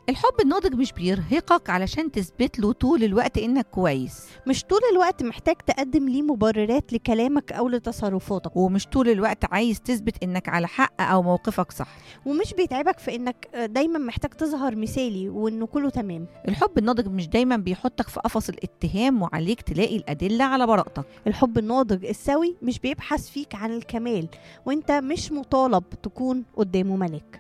الحب الناضج مش بيرهقك علشان تثبت له طول الوقت انك كويس مش طول الوقت محتاج تقدم ليه مبررات لكلامك أو لتصرفاتك ومش طول الوقت عايز تثبت انك على حق او موقفك صح ومش بيتعبك في إنك دايما محتاج تظهر مثالي وإنه كله تمام الحب الناضج مش دايما بيحطك في قفص الاتهام وعليك تلاقي الادله على براءتك الحب الناضج السوي مش بيبحث فيك عن الكمال وإنت مش مطالب تكون قدامه ملاك